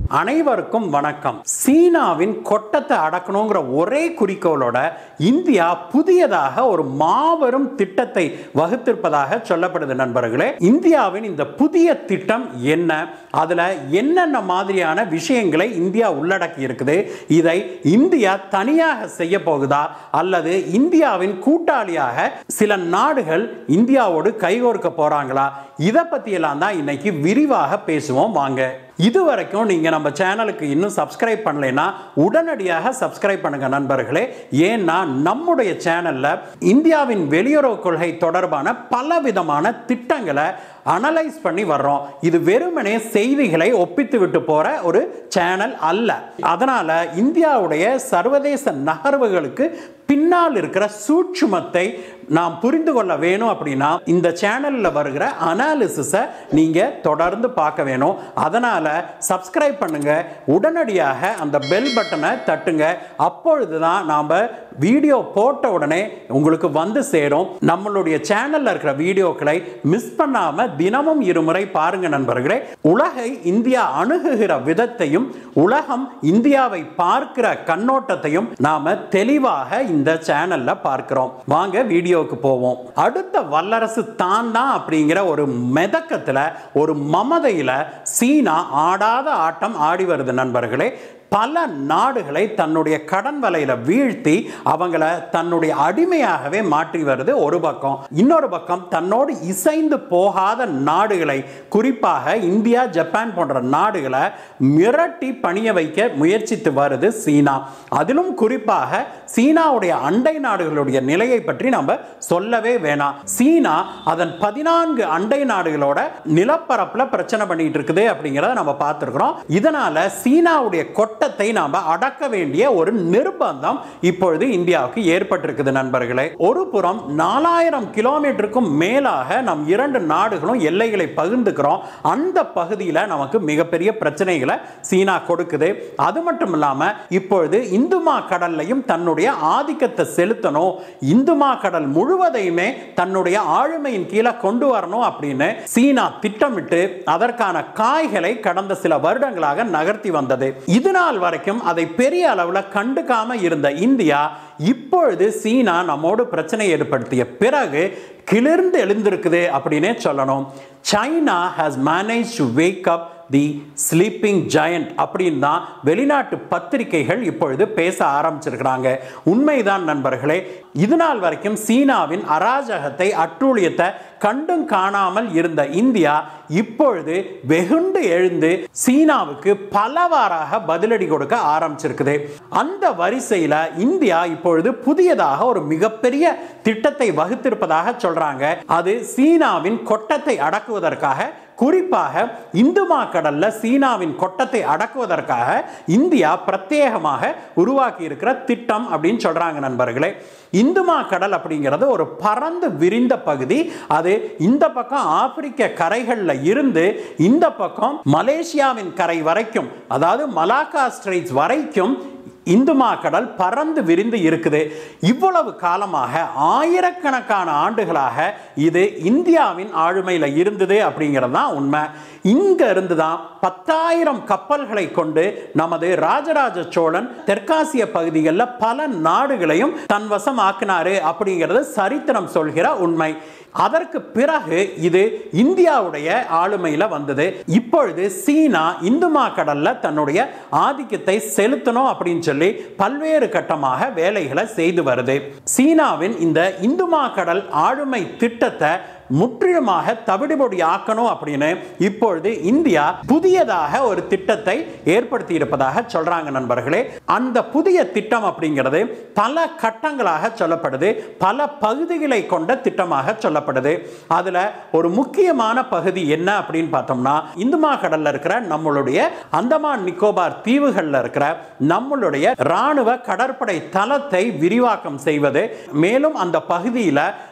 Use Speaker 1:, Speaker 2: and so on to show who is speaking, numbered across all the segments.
Speaker 1: அனைவருக்கும் வணக்கம் சீனாவின் கொட்டத்தை அடக்கணுங்கிற ஒரே குறிக்கோளோட இந்தியா புதியதாக ஒரு மாபெரும் திட்டத்தை வகுத்திருப்பதாக சொல்லப்படுது நண்பர்களே இந்தியாவின் இந்த புதிய திட்டம் என்ன அதுல என்னென்ன மாதிரியான விஷயங்களை இந்தியா உள்ளடக்கி இருக்குது இதை இந்தியா தனியாக செய்ய போகுதா அல்லது இந்தியாவின் கூட்டாளியாக சில நாடுகள் இந்தியாவோடு கைகோர்க்க போறாங்களா இதை பத்தியெல்லாம் தான் இன்னைக்கு விரிவாக பேசுவோம் வாங்க இது வரைக்கும் நீங்க நம்ம சேனலுக்கு இன்னும் சப்ஸ்கிரைப் பண்ணலைன்னா உடனடியாக சப்ஸ்கிரைப் பண்ணுங்க நண்பர்களே ஏன்னா நம்முடைய சேனல்ல இந்தியாவின் வெளியுறவு கொள்கை தொடர்பான பல விதமான திட்டங்களை அனலைஸ் பண்ணி வர்றோம் இது வெறுமனே செய்திகளை ஒப்பித்து விட்டு போற ஒரு சேனல் அல்ல அதனால இந்தியாவுடைய சர்வதேச நகர்வுகளுக்கு பின்னால் இருக்கிற சூட்சுமத்தை நாம் புரிந்து கொள்ள வேணும் அப்படின்னா இந்த சேனல்ல வருகிற அனாலிசிஸை நீங்க தொடர்ந்து பார்க்க வேணும் அதனால சப்ஸ்கிரைப் பண்ணுங்க உடனடியாக அந்த பெல் பட்டனை தட்டுங்க அப்பொழுதுதான் நாம வீடியோ போட்ட உடனே உங்களுக்கு வந்து சேரும் நம்மளுடைய சேனல்ல இருக்கிற வீடியோக்களை மிஸ் பண்ணாம தினமும் இருமுறை பாருங்க நண்பர்களே உலகை இந்தியா அணுகுகிற விதத்தையும் உலகம் இந்தியாவை பார்க்கிற கண்ணோட்டத்தையும் நாம தெளிவாக இந்த சேனல்ல பார்க்கிறோம் வாங்க வீடியோவுக்கு போவோம் அடுத்த வல்லரசு தான் தான் அப்படிங்கிற ஒரு மெதக்கத்துல ஒரு மமதையில சீனா ஆடாத ஆட்டம் ஆடி வருது நண்பர்களே பல நாடுகளை தன்னுடைய கடன் வலையில வீழ்த்தி அவங்கள தன்னுடைய அடிமையாகவே மாற்றி வருது ஒரு பக்கம் இன்னொரு பக்கம் தன்னோடு இசைந்து போகாத நாடுகளை குறிப்பாக இந்தியா ஜப்பான் போன்ற நாடுகளை மிரட்டி பணிய வைக்க முயற்சித்து வருது சீனா அதிலும் குறிப்பாக சீனாவுடைய அண்டை நாடுகளுடைய நிலையை பற்றி நம்ம சொல்லவே வேணாம் சீனா அதன் பதினான்கு அண்டை நாடுகளோட நிலப்பரப்புல பிரச்சனை பண்ணிட்டு இருக்குது அப்படிங்கிறத நம்ம பார்த்துருக்கிறோம் இதனால சீனாவுடைய கொட்டத்தை நாம அடக்க வேண்டிய ஒரு நிர்பந்தம் இப்பொழுது இந்தியாவுக்கு ஏற்பட்டிருக்குது நண்பர்களே ஒரு புறம் நாலாயிரம் கிலோமீட்டருக்கும் மேலாக நம் இரண்டு நாடுகளும் எல்லைகளை பகிர்ந்துக்கிறோம் அந்த பகுதியில் நமக்கு மிகப்பெரிய பிரச்சனைகளை சீனா கொடுக்குது அது மட்டும் இல்லாம இப்பொழுது இந்துமா கடல்லையும் தன்னுடைய ஆதிக்கத்தை செலுத்தணும் இந்துமா கடல் முழுவதையுமே தன்னுடைய ஆளுமையின் கீழே கொண்டு வரணும் அப்படின்னு சீனா திட்டமிட்டு அதற்கான காய்களை கடந்த சில வருடங்களாக நகர்த்தி வந்தது இது நாள் வரைக்கும் அதை பெரிய அளவில் கண்டுக்காம இருந்த இந்தியா இப்பொழுது சீனா நம்மோடு பிரச்சனை ஏற்படுத்திய பிறகு கிளிர்ந்து எழுந்திருக்குது அப்படின்னே சொல்லணும் China has manage to wake up the sleeping giant அப்படின்னு தான் வெளிநாட்டு பத்திரிகைகள் இப்பொழுது பேச ஆரம்பிச்சிருக்கிறாங்க உண்மைதான் நண்பர்களே இது நாள் வரைக்கும் சீனாவின் அராஜகத்தை அட்டூழியத்தை கண்டும் காணாமல் இருந்த இந்தியா இப்பொழுது வெகுண்டு எழுந்து சீனாவுக்கு பலவாறாக பதிலடி கொடுக்க ஆரம்பிச்சிருக்குது அந்த வரிசையில் இந்தியா இப்பொழுது புதியதாக ஒரு மிகப்பெரிய திட்டத்தை வகுத்திருப்பதாக சொல்றாங்க அது சீனாவின் கொட்டத்தை அடக்குவதற்காக குறிப்பாக இந்துமா கடல்ல சீனாவின் கொட்டத்தை அடக்குவதற்காக இந்தியா பிரத்யேகமாக உருவாக்கி இருக்கிற திட்டம் அப்படின்னு சொல்றாங்க நண்பர்களே இந்துமா கடல் அப்படிங்கிறது ஒரு பறந்து விரிந்த பகுதி அது இந்த பக்கம் ஆப்பிரிக்க கரைகளில் இருந்து இந்த பக்கம் மலேசியாவின் கரை வரைக்கும் அதாவது மலாக்கா ஸ்ட்ரைட்ஸ் வரைக்கும் இந்துமா கடல் பறந்து விரிந்து இருக்குது இவ்வளவு காலமாக ஆயிரக்கணக்கான ஆண்டுகளாக இது இந்தியாவின் ஆளுமையில் இருந்தது அப்படிங்கிறது தான் உண்மை இங்க இருந்து தான் பத்தாயிரம் கப்பல்களை கொண்டு நமது ராஜராஜ சோழன் தெற்காசிய பகுதிகளில் பல நாடுகளையும் தன் வசம் ஆக்கினாரு அப்படிங்கிறது சரித்திரம் சொல்கிற உண்மை அதற்கு பிறகு இது இந்தியாவுடைய ஆளுமையில வந்தது இப்பொழுது சீனா இந்துமா கடல்ல தன்னுடைய ஆதிக்கத்தை செலுத்தணும் அப்படின்னு சொல்லி பல்வேறு கட்டமாக வேலைகளை செய்து வருது சீனாவின் இந்த இந்துமா கடல் ஆளுமை திட்டத்தை முற்றிலுமாக தவிடுபொடி ஆக்கணும் அப்படின்னு இப்பொழுது இந்தியா புதியதாக ஒரு திட்டத்தை ஏற்படுத்தி இருப்பதாக சொல்றாங்க நண்பர்களே அந்த புதிய திட்டம் அப்படிங்கிறது பல கட்டங்களாக சொல்லப்படுது பல பகுதிகளை கொண்ட திட்டமாக சொல்லப்படுது அதுல ஒரு முக்கியமான பகுதி என்ன அப்படின்னு பார்த்தோம்னா இந்துமா கடல்ல இருக்கிற நம்மளுடைய அந்தமான் நிக்கோபார் தீவுகள்ல இருக்கிற நம்மளுடைய ராணுவ கடற்படை தளத்தை விரிவாக்கம் செய்வது மேலும் அந்த பகுதியில்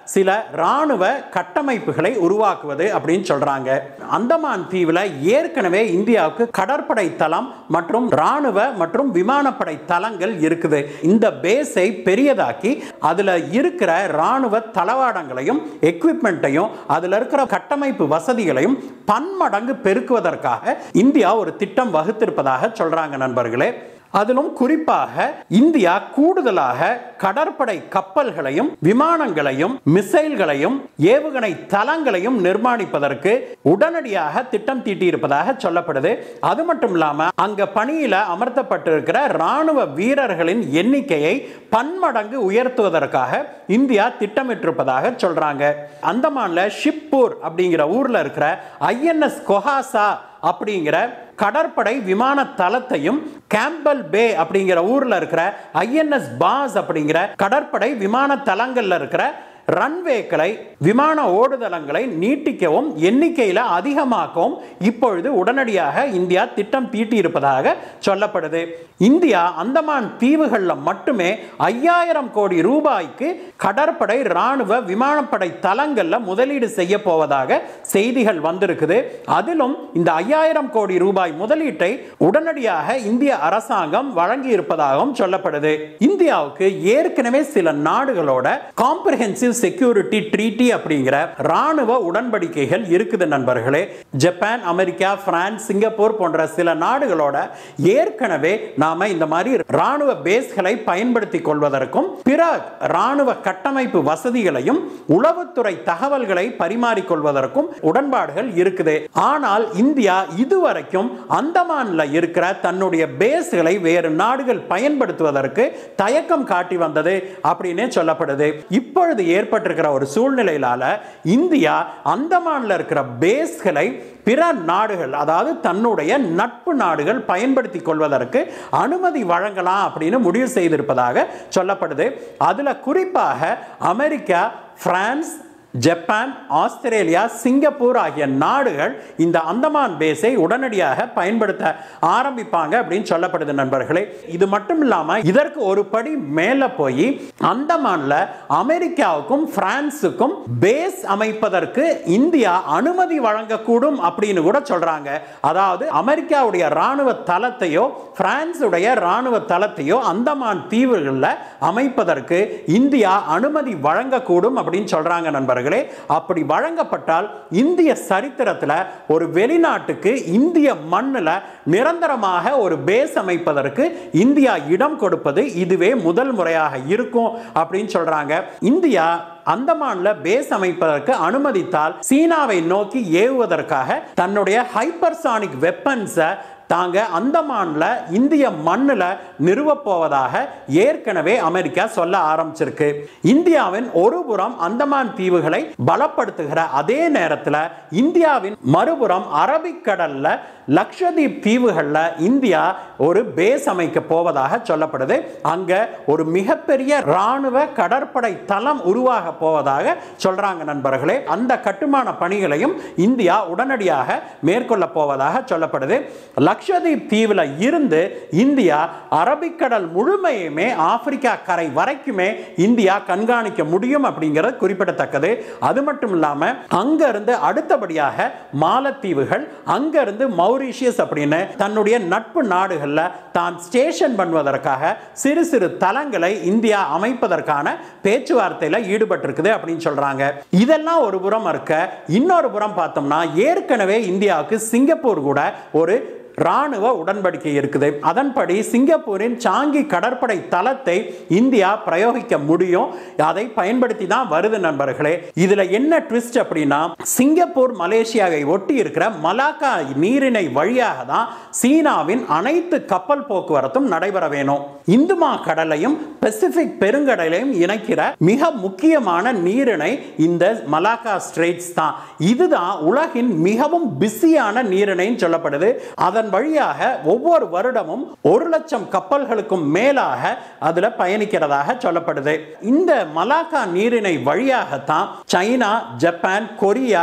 Speaker 1: சில ராணுவ கட்டமைப்புகளை உருவாக்குவது அப்படின்னு சொல்றாங்க அந்தமான் தீவுல ஏற்கனவே இந்தியாவுக்கு கடற்படை தளம் மற்றும் ராணுவ மற்றும் விமானப்படை தளங்கள் இருக்குது இந்த பேஸை பெரியதாக்கி அதுல இருக்கிற ராணுவ தளவாடங்களையும் எக்விப்மெண்ட்டையும் அதுல இருக்கிற கட்டமைப்பு வசதிகளையும் பன்மடங்கு பெருக்குவதற்காக இந்தியா ஒரு திட்டம் வகுத்திருப்பதாக சொல்றாங்க நண்பர்களே அதிலும் குறிப்பாக இந்தியா கூடுதலாக கடற்படை கப்பல்களையும் விமானங்களையும் மிசைல்களையும் ஏவுகணை தளங்களையும் நிர்மாணிப்பதற்கு உடனடியாக திட்டம் தீட்டியிருப்பதாக சொல்லப்படுது அது மட்டும் இல்லாம அங்க பணியில அமர்த்தப்பட்டிருக்கிற ராணுவ வீரர்களின் எண்ணிக்கையை பன்மடங்கு உயர்த்துவதற்காக இந்தியா திட்டமிட்டிருப்பதாக சொல்றாங்க அந்தமான்ல ஷிப்பூர் அப்படிங்கிற ஊர்ல இருக்கிற ஐஎன்எஸ் கொஹாசா அப்படிங்கிற கடற்படை விமான தளத்தையும் கேம்பல் பே அப்படிங்கிற ஊர்ல இருக்கிற ஐஎன்எஸ் பாஸ் அப்படிங்கிற கடற்படை விமான தளங்கள்ல இருக்கிற ரன்வேக்களை விமான ஓடுதளங்களை நீட்டிக்கவும் எண்ணிக்கையில் அதிகமாக்கவும் இப்பொழுது உடனடியாக இந்தியா திட்டம் தீட்டியிருப்பதாக சொல்லப்படுது இந்தியா அந்தமான் தீவுகளில் மட்டுமே ஐயாயிரம் கோடி ரூபாய்க்கு கடற்படை ராணுவ விமானப்படை தளங்களில் முதலீடு செய்ய போவதாக செய்திகள் வந்திருக்குது அதிலும் இந்த ஐயாயிரம் கோடி ரூபாய் முதலீட்டை உடனடியாக இந்திய அரசாங்கம் வழங்கி இருப்பதாகவும் சொல்லப்படுது இந்தியாவுக்கு ஏற்கனவே சில நாடுகளோட காம்ப்ரஹென்சிவ் செக்யூரிட்டி ட்ரீட்டி அப்படிங்கிற ராணுவ உடன்படிக்கைகள் இருக்குது நண்பர்களே ஜப்பான் அமெரிக்கா பிரான்ஸ் சிங்கப்பூர் போன்ற சில நாடுகளோட ஏற்கனவே நாம இந்த மாதிரி ராணுவ பேஸ்களை பயன்படுத்திக் கொள்வதற்கும் பிற ராணுவ கட்டமைப்பு வசதிகளையும் உளவுத்துறை தகவல்களை பரிமாறிக்கொள்வதற்கும் உடன்பாடுகள் இருக்குது ஆனால் இந்தியா இதுவரைக்கும் அந்தமான்ல இருக்கிற தன்னுடைய பேஸ்களை வேறு நாடுகள் பயன்படுத்துவதற்கு தயக்கம் காட்டி வந்தது அப்படின்னே சொல்லப்படுது இப்பொழுது ஏற்பட்டிருக்கிற ஒரு சூழ்நிலையிலால இந்தியா அந்தமான்ல இருக்கிற பேஸ்களை பிற நாடுகள் அதாவது தன்னுடைய நட்பு நாடுகள் பயன்படுத்தி கொள்வதற்கு அனுமதி வழங்கலாம் அப்படின்னு முடிவு செய்திருப்பதாக சொல்லப்படுது அதுல குறிப்பாக America France Japan Australia Singapore ஆகிய நாடுகள் இந்த அந்தமான் பேஸை உடனடியாக பயன்படுத்த ஆரம்பிப்பாங்க அப்படின்னு சொல்லப்படுது நண்பர்களே இது மட்டும் இல்லாம இதற்கு ஒரு படி மேல போய் அந்தமான்ல அமெரிக்காவுக்கும் பிரான்சுக்கும் பேஸ் அமைப்பதற்கு இந்தியா அனுமதி வழங்கக்கூடும் அப்படின்னு கூட சொல்றாங்க அதாவது அமெரிக்காவுடைய ராணுவ தளத்தையோ பிரான்சுடைய ராணுவ தளத்தையோ அந்தமான் தீவுகளில் அமைப்பதற்கு இந்தியா அனுமதி வழங்கக்கூடும் அப்படின்னு சொல்றாங்க நண்பர்களே அப்படி வழங்கப்பட்டால் இந்திய சரித்திரத்தில் ஒரு வெளிநாட்டுக்கு இந்திய மண்ணில் நிரந்தரமாக ஒரு பேஸ் அமைப்பதற்கு இந்தியா இடம் கொடுப்பது இதுவே முதல் முறையாக இருக்கும் அப்படின்னு சொல்றாங்க இந்தியா அந்தமான்ல பேஸ் அமைப்பதற்கு அனுமதித்தால் சீனாவை நோக்கி ஏவுவதற்காக தன்னுடைய ஹைப்பர்சானிக் வெப்பன்ஸை தாங்க அந்தமான்ல இந்திய மண்ணில் நிறுவப் போவதாக ஏற்கனவே அமெரிக்கா சொல்ல ஆரம்பிச்சிருக்கு இந்தியாவின் ஒரு புறம் அந்தமான் தீவுகளை பலப்படுத்துகிற அதே நேரத்தில் இந்தியாவின் மறுபுறம் அரபிக்கடல்ல லக்ஷதீப் தீவுகளில் இந்தியா ஒரு பேஸ் அமைக்க போவதாக சொல்லப்படுது அங்க ஒரு மிகப்பெரிய ராணுவ கடற்படை தளம் உருவாக போவதாக சொல்றாங்க நண்பர்களே அந்த கட்டுமான பணிகளையும் இந்தியா உடனடியாக மேற்கொள்ள போவதாக சொல்லப்படுது லக்ஷதீப் தீவில் இருந்து இந்தியா அரபிக்கடல் முழுமையுமே ஆப்பிரிக்கா கரை வரைக்குமே இந்தியா கண்காணிக்க முடியும் அப்படிங்கிறது குறிப்பிடத்தக்கது அது மட்டும் இல்லாம அங்க இருந்து அடுத்தபடியாக மாலத்தீவுகள் அங்க இருந்து மௌரிஷியஸ் அப்படின்னு தன்னுடைய நட்பு நாடுகள்ல தான் ஸ்டேஷன் பண்ணுவதற்காக சிறு சிறு தளங்களை இந்தியா அமைப்பதற்கான பேச்சுவார்த்தையில ஈடுபட்டிருக்குது அப்படின்னு சொல்றாங்க இதெல்லாம் ஒரு புறம் இருக்க இன்னொரு புறம் பார்த்தோம்னா ஏற்கனவே இந்தியாவுக்கு சிங்கப்பூர் கூட ஒரு ராணுவ உடன்படிக்கை இருக்குது அதன்படி சிங்கப்பூரின் சாங்கி கடற்படை தளத்தை இந்தியா பிரயோகிக்க முடியும் அதை பயன்படுத்தி தான் வருது நண்பர்களே இதுல என்ன ட்விஸ்ட் அப்படின்னா சிங்கப்பூர் மலேசியாவை ஒட்டி இருக்கிற மலாக்கா நீரிணை வழியாக தான் சீனாவின் அனைத்து கப்பல் போக்குவரத்தும் நடைபெற வேணும் இந்துமா கடலையும் பசிபிக் பெருங்கடலையும் இணைக்கிற மிக முக்கியமான நீரிணை இந்த மலாக்கா ஸ்ட்ரெயிட்ஸ் தான் இதுதான் உலகின் மிகவும் பிஸியான நீரிணைன்னு சொல்லப்படுது அதன் வழியாக ஒவ்வொரு வருடமும் ஒரு லட்சம் கப்பல்களுக்கும் மேலாக அதுல பயணிக்கிறதாக சொல்லப்படுது இந்த மலாக்கா நீரிணை வழியாகத்தான் சைனா ஜப்பான் கொரியா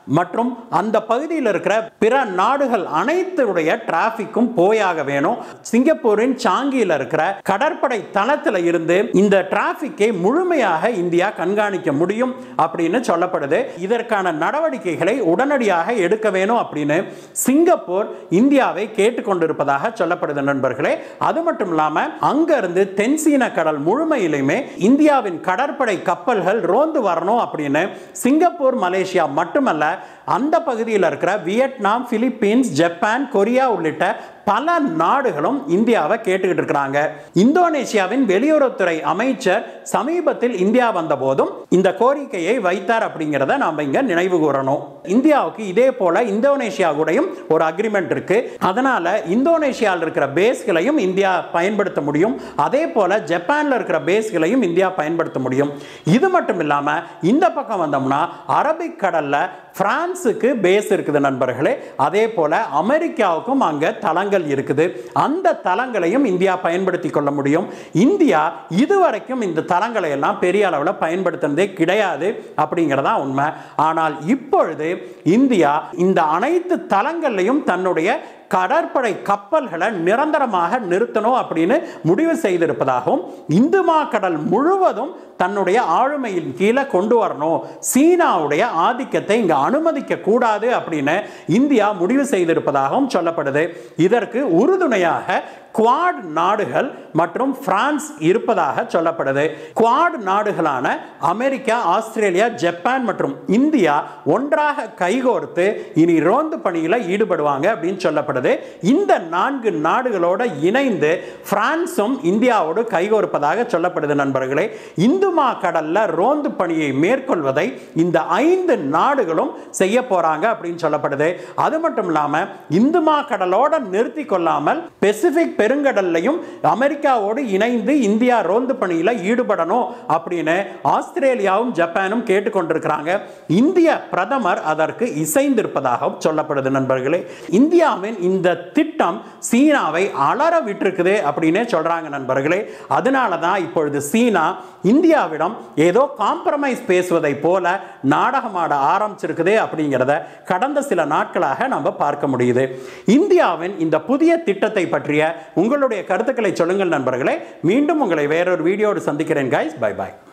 Speaker 1: மற்றும் அந்த பகுதியில் இருக்கிற பிற நாடுகள் அனைத்துடைய டிராபிக்கும் போயாக வேணும் சிங்கப்பூரின் சாங்கியில் இருக்கிற கடற்படை தளத்தில் இருந்து இந்த டிராபிக்கை முழுமையாக இந்தியா கண்காணிக்க முடியும் அப்படின்னு சொல்லப்படுது இதற்கான நடவடிக்கைகளை உடனடியாக எடுக்க வேணும் அப்படின்னு சிங்கப்பூர் இந்தியாவை கேட்டுக்கொண்டிருப்பதாக சொல்லப்படுது நண்பர்களே அது மட்டும் இல்லாம அங்க இருந்து தென்சீன கடல் முழுமையிலுமே இந்தியாவின் கடற்படை கப்பல்கள் ரோந்து வரணும் அப்படின்னு சிங்கப்பூர் மலேசியா மட்டுமல்ல அந்த பகுதியில் இருக்கிற வியட்நாம் பிலிப்பீன்ஸ் ஜப்பான் கொரியா உள்ளிட்ட பல நாடுகளும் இந்தியாவை கேட்டுக்கிட்டு இருக்கிறாங்க இந்தோனேசியாவின் வெளியுறவுத்துறை அமைச்சர் சமீபத்தில் இந்தியா வந்த போதும் இந்த கோரிக்கையை வைத்தார் அப்படிங்கிறத நாம இங்க நினைவு கூறணும் இந்தியாவுக்கு இதே போல இந்தோனேஷியா கூடயும் ஒரு அக்ரிமெண்ட் இருக்கு அதனால இந்தோனேஷியாவில் இருக்கிற பேஸ்களையும் இந்தியா பயன்படுத்த முடியும் அதே போல ஜப்பான்ல இருக்கிற பேஸ்களையும் இந்தியா பயன்படுத்த முடியும் இது மட்டும் இல்லாம இந்த பக்கம் வந்தோம்னா அரபிக் கடல்ல பிரான்ஸுக்கு பேஸ் இருக்குது நண்பர்களே அதே போல அமெரிக்காவுக்கும் அங்க தளங்கள் இருக்குது அந்த தளங்களையும் இந்தியா பயன்படுத்தி கொள்ள முடியும் இந்தியா இதுவரைக்கும் இந்த தளங்களை எல்லாம் பெரிய அளவில் பயன்படுத்தினதே கிடையாது அப்படிங்கிறதா உண்மை ஆனால் இப்பொழுது இந்தியா இந்த அனைத்து தளங்கள்லையும் தன்னுடைய கடற்படை கப்பல்களை நிரந்தரமாக நிறுத்தணும் அப்படின்னு முடிவு செய்திருப்பதாகவும் இந்துமா கடல் முழுவதும் தன்னுடைய ஆளுமையின் கீழே கொண்டு வரணும் சீனாவுடைய ஆதிக்கத்தை இங்க அனுமதிக்க கூடாது அப்படின்னு இந்தியா முடிவு செய்திருப்பதாகவும் சொல்லப்படுது இதற்கு உறுதுணையாக குவாட் நாடுகள் மற்றும் பிரான்ஸ் இருப்பதாக சொல்லப்படுது குவாட் நாடுகளான அமெரிக்கா ஆஸ்திரேலியா ஜப்பான் மற்றும் இந்தியா ஒன்றாக கைகோர்த்து இனி ரோந்து பணியில் ஈடுபடுவாங்க அப்படின்னு சொல்லப்படுது இந்த நான்கு நாடுகளோட இணைந்து பிரான்சும் இந்தியாவோடு கைகோர்ப்பதாக சொல்லப்படுது நண்பர்களே இந்துமா கடல்ல ரோந்து பணியை மேற்கொள்வதை இந்த ஐந்து நாடுகளும் செய்ய போறாங்க அப்படின்னு சொல்லப்படுது அது மட்டும் இல்லாம இந்துமா கடலோட நிறுத்தி கொள்ளாமல் பெசிபிக் பெருங்கடல்லையும் அமெரிக்காவோடு இணைந்து இந்தியா ரோந்து பணியில் ஈடுபடணும் அப்படின்னு ஆஸ்திரேலியாவும் ஜப்பானும் கேட்டுக்கொண்டிருக்கிறாங்க இந்திய பிரதமர் அதற்கு இசைந்திருப்பதாகவும் சொல்லப்படுது நண்பர்களே இந்தியாவின் இந்த திட்டம் சீனாவை அலற விட்டிருக்குது அப்படின்னே சொல்றாங்க நண்பர்களே அதனால தான் இப்பொழுது சீனா இந்தியாவிடம் ஏதோ காம்ப்ரமைஸ் பேசுவதை போல நாடகமாட ஆரம்பிச்சிருக்குது அப்படிங்கிறத கடந்த சில நாட்களாக நம்ம பார்க்க முடியுது இந்தியாவின் இந்த புதிய திட்டத்தை பற்றிய உங்களுடைய கருத்துக்களை சொல்லுங்கள் நண்பர்களே மீண்டும் உங்களை வேறொரு வீடியோடு சந்திக்கிறேன் கைஸ் பை பாய்